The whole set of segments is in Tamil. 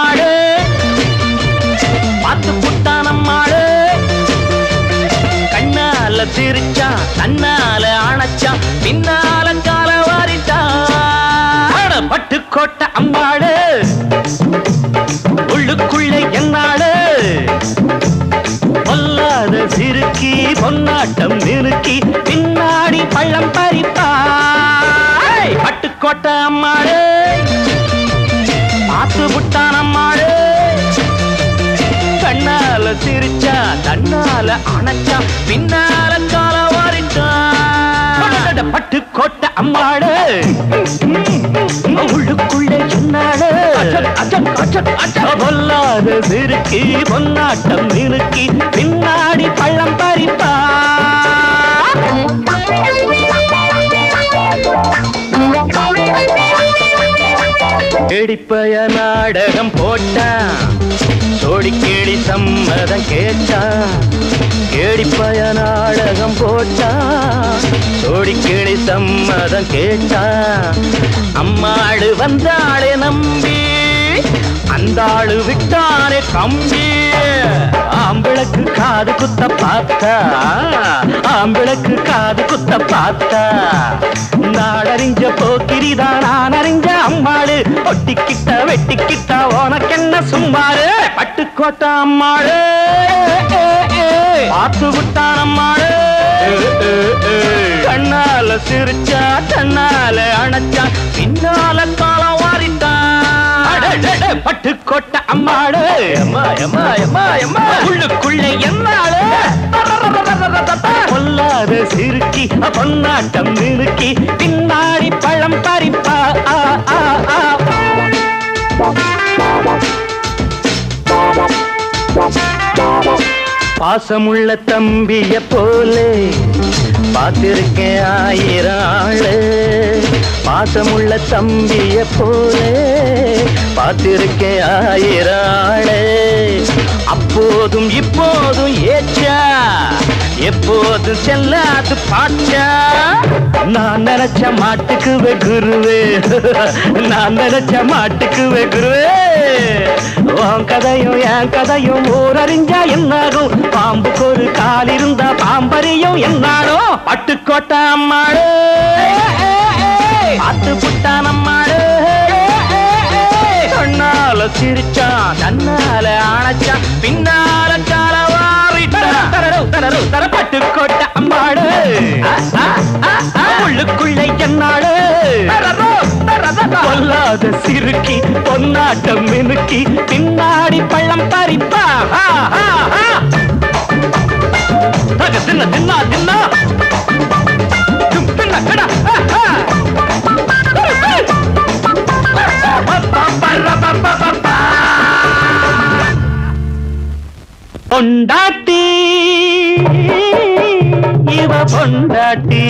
அம்மாடு பார்த்து புட்டான் அம்மாடு கண்ணால சிரிச்சா தன்னால அணைச்சா பின்னால கால வாரிட்டான் பட்டு கோட்டை அம்மாடு உள்ளுக்குள்ளே என்னாடு பொல்லாத சிறுக்கி பொன்னாட்டம் நிறுக்கி பின்னாடி பள்ளம் பறிப்பாய் பட்டுக்கோட்டை அம்மாடு பார்த்து விட்டான் அம்மாடு கண்ணால சிரிச்சா தன்னால அணைச்சா பின்னால கால வாரிட்டான் பட்டுக்கோட்டை அம்மாடு உள்ளுக்குள்ளே என்னாடு பொல்லாத சிறுக்கி பொன்னாட்டம் நிறுக்கி பின்னாடி பள்ளம் பறிப்பா கேடிப்பய நாடகம் போட்டான் சோடி கேடி சம்மதம் கேட்டான் கேடிப்பய நாடகம் போட்டான் சோடி கேடி சம்மதம் கேட்டான் அம்மாடு வந்தாளே நம்பி அந்த ஆளு விட்டானே கம்பி ஆம்பிளக்கு காது குத்த பார்த்தா ஆம்பிளக்கு காது குத்த பார்த்தா நாடறிஞ்ச போக்கிரிதான் நான் அறிஞ்ச அம்மாளு ஒட்டிக்கிட்ட வெட்டிக்கிட்ட உனக்கென்ன சும்மாரு பட்டுக்கோட்டை அம்மாளு பார்த்து விட்டான் அம்மாளு கண்ணால சிரிச்சா தன்னால அணைச்சா பின்னால காலம் வாரிட்டான் பட்டுக்கோட்டை அம்மாடு அம்மா அம்மா அம்மா அம்மா உள்ளுக்குள்ளே என்னாடு பொல்லாத சிறுக்கி பொன்னாட்டம் நிறுக்கி பின்னாடி பழம் பறிப்பா ஆ, ஆ, ஆ. பாசமுள்ள தம்பிய போலே பார்த்திருக்கேன் ஆயிரம் ஆளு பாசமுள்ள தம்பிய போலே பார்த்திருக்கேன் ஆயிரம் ஆளு அப்போதும் இப்போதும் ஏச்சா எப்போதும் செல்லாது பாச்சா நான் நினைச்ச மாட்டுக்குவே குருவே நான் நினைச்ச மாட்டுக்குவே குருவே உன் கதையும் என் கதையும் ஊரறிஞ்சா என்னாகும் பாம்புக்கு ஒரு கால் இருந்தா பாம்பறியும் என்னாடோ பட்டுக்கோட்டை அம்மாடு பார்த்து புட்டான் அம்மாடு கண்ணால சிரிச்சான் தன்னால அணைச்சான் பின்னால கால வாரிட்டான் தரரு தரரு தர பட்டுக்கோட்டை அம்மாடு உள்ளுக்குள்ளே என்னாடு பொல்லாத சிறுக்கி பொன்னாட்டம் மினுக்கி பின்னாடி பள்ளம் பறிப்பா ஆ, ஆ, ஆ. தக தின்ன தின்னா தின்னா தும் தின்ன கடா ஆ, ஆ. பப்பப்பரப்பப்பப்பா. பொண்டாட்டி இவ பொண்டாட்டி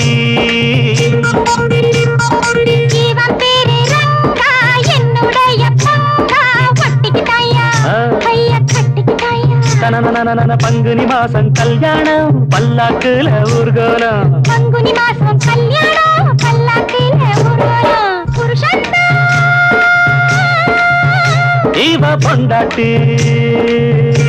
இவன் பேரு ரங்கா, என்னுடைய பங்கா. ஒட்டிக்கிட்டாயா, ஆ. கைய கட்டிக்கிட்டாயா. தனனனனன பங்குனி மாசம் கல்யாணம் பல்லாக்குல ஊர்கோலம் பங்குனி மாசம் கல்யாணம் பல்லாக்குல ஊர்வலம். புருஷன்தான் இவ பொண்டாட்டி